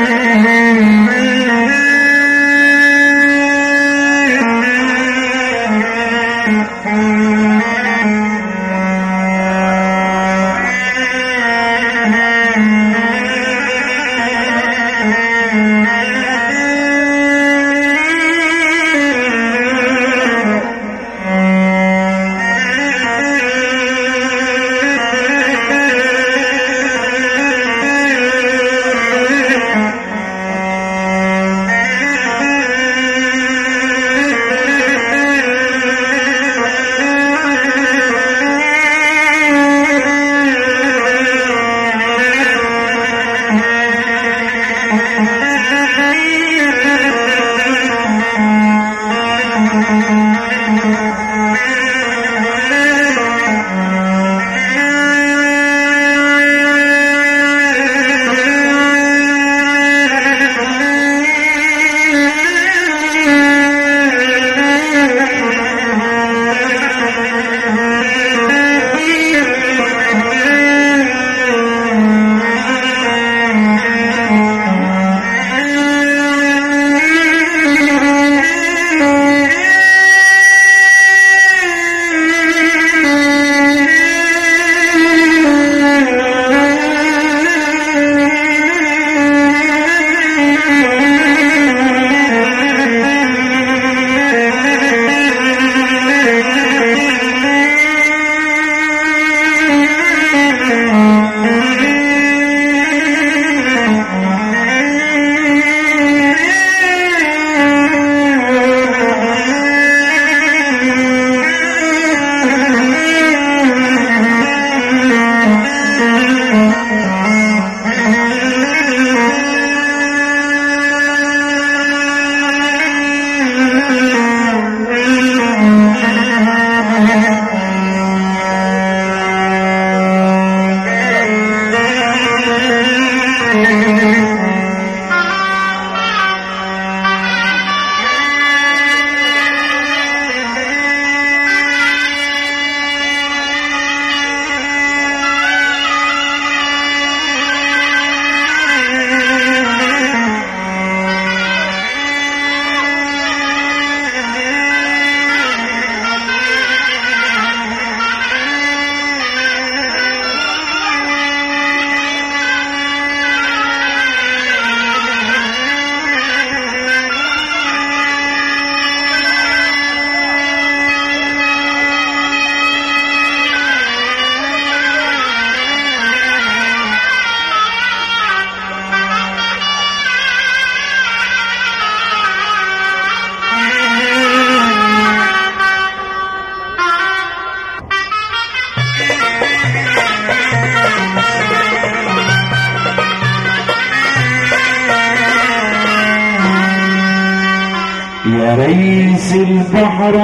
يا ريس البحر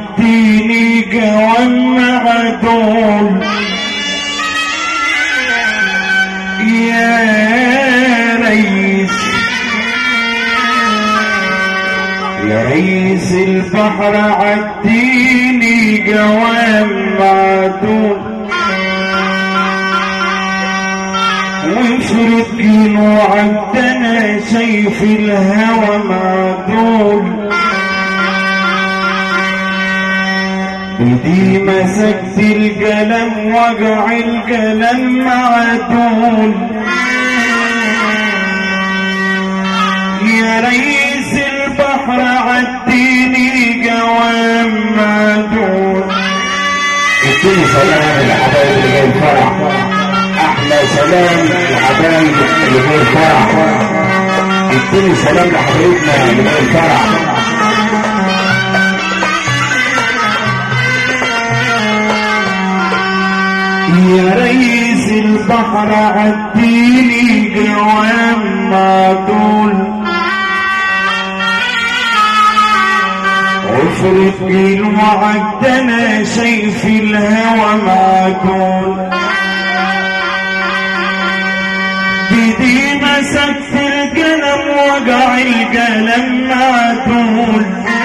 عديني قوام عدول يا ريس يا ريس البحر عديني قوام عدول وافرق كيلو عدنا سيف الهوى معدول بدي مسكت القلم وقع القلم معدول يا ريس البحر عديني قوام معدول اديني سلام الحبايب اللي جاي الفرح احلى سلام الحبايب اللي جاي الفرح اديني سلام لحبايبنا اللي جاي الفرح يا ريس البحر عديني قوام معدول افرق الوعدنا سيف الهوى معدول بدي مسكت القلم وقع القلم معدول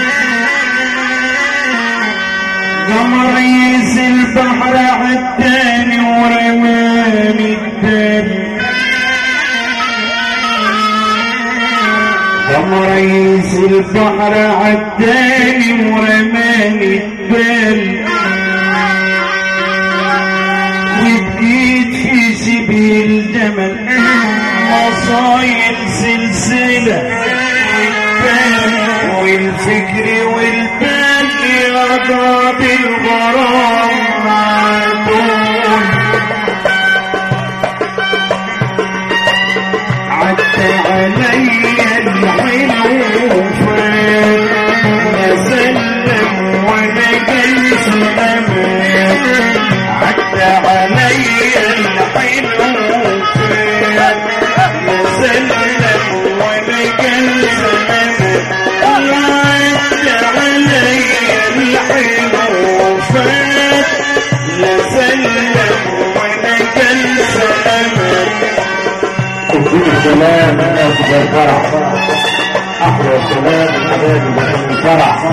قام ريس البحر عداني ورماني الدم قام رئيس البحر عداني ورماني البال وبقيت في سبيل جمل مصايد سلسلة والبال والفكر والبال يرضى بالغرام معدول عدى علي الحلو فات نسلم وانا جالس امان عدى علي الحلو فات نسلم وانا جالس امان عدى علي الحلو فات نسلم وانا جالس امان اديني سلام الناس بالفرح احلى سلام الحبايب بالفرح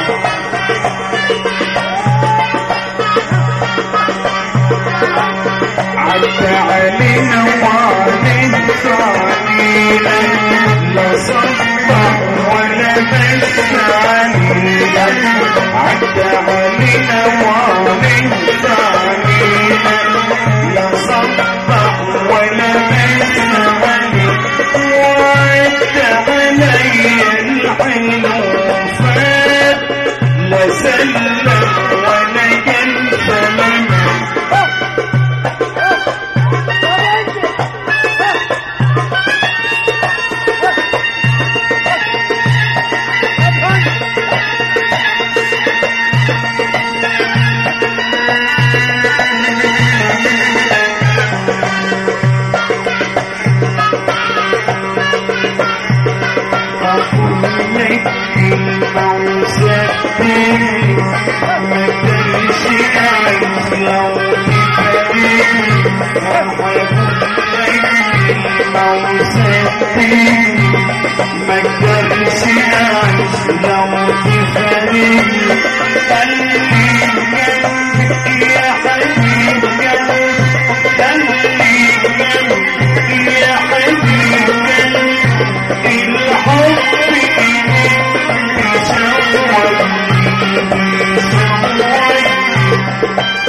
عدى علينا وعلينا علينا لا صبح ولا بس علينا عدى علينا وعلينا علينا لا صبح ولا بس علينا وعدى علي الحلو فات لا سلم ولا جل سلام ما قدرش اعيش لو تفارق خلي جنبك يا حبيب قلبي خلي جنبك يا حبيب قلبي الحب بيشوق بيشوق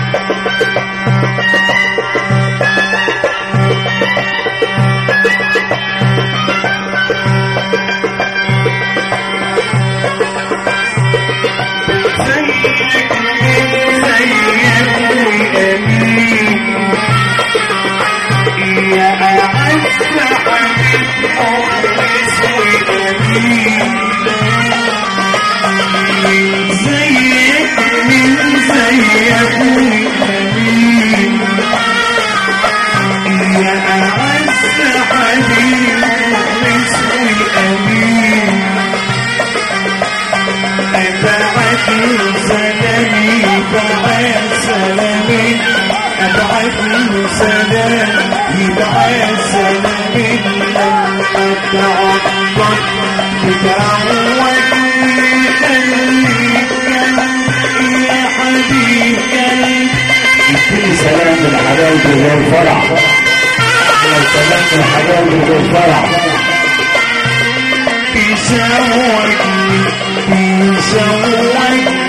سلامي بعد سلامي ابعت له سلام يبعت سلامي لما تعطل بتعودني خليك جنبي يا حبيب قلبي اديني سلام الحبايب بالفرح احلى سلام الحبايب بالفرح بيشوقني بيشوقني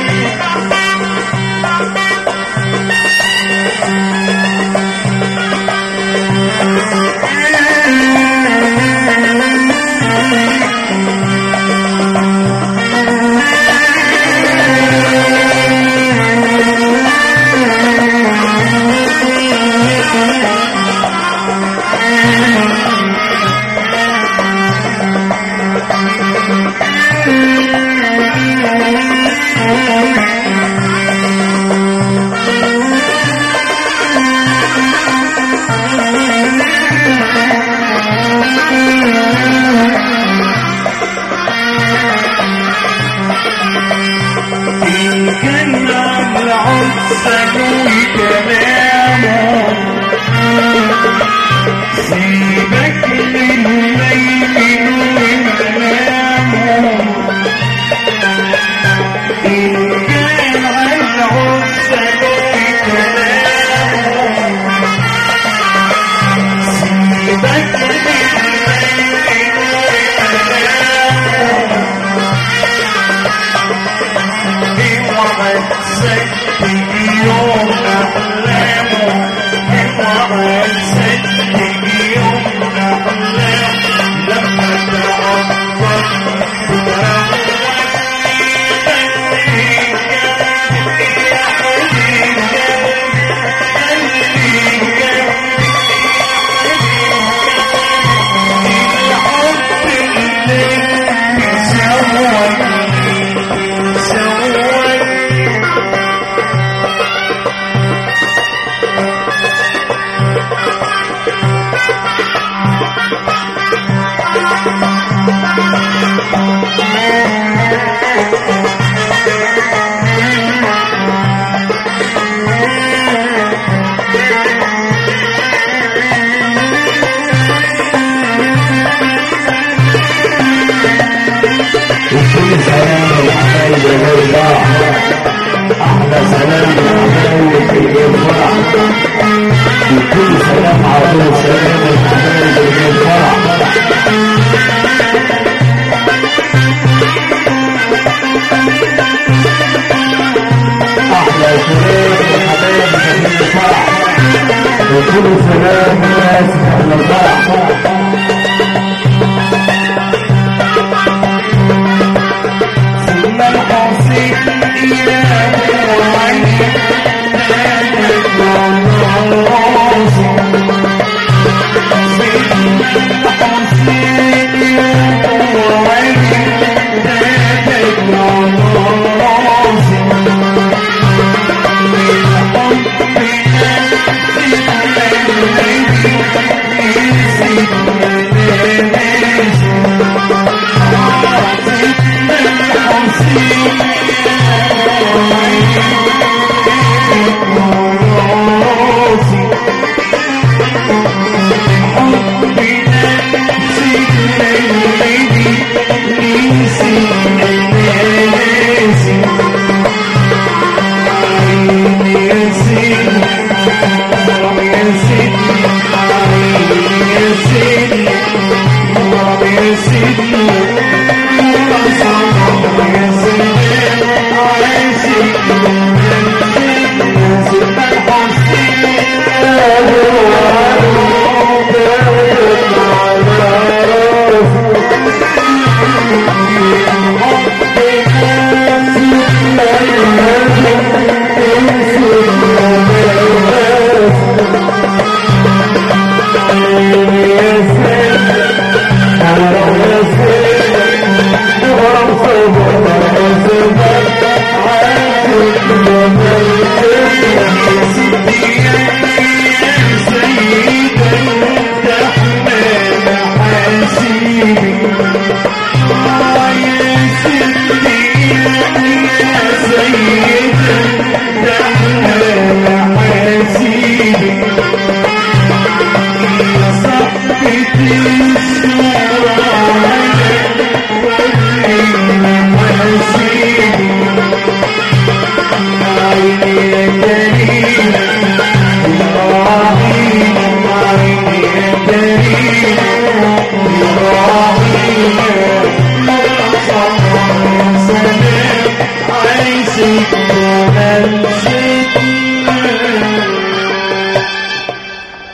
نسيتنا نسيتنا